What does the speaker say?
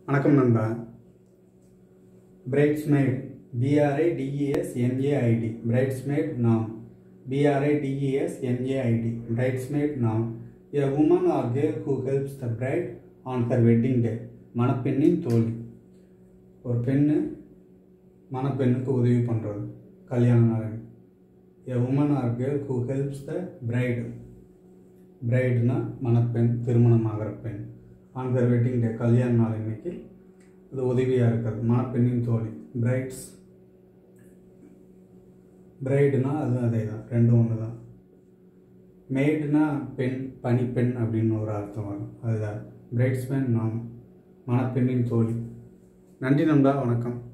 வணக்கம் நண்பா bridesmaid B R I D E S M A I D bridesmaid நாம் பிஆர்ஐ டிஇஎஸ் எம்ஏஐடி பிரைட்ஸ்மேட் நாம் a woman or girl who helps the bride on her wedding day மணப்பெண்ணின் தோழி ஒரு பெண்ணு மணப்பெண்ணுக்கு உதவி பண்ணுறது கல்யாண நாள் a woman or girl who helps the bride பிரைடுனா மணப்பெண் திருமணமாகிற பெண் ஆன் தர் வெட்டிங் டே கல்யாண நாள் இன்னைக்கு அது உதவியாக இருக்கிறது மணப்பெண்ணின் தோழி பிரைட்ஸ் பிரைடுனா அது அதே தான் ரெண்டும் ஒன்று தான் மேய்டுனா பெண் பனிப்பெண் அப்படின்னு ஒரு அர்த்தம் வரும் அதுதான் பிரைட்ஸ்மேன் நாம் மணப்பெண்ணின் தோழி நன்றி நண்பா வணக்கம்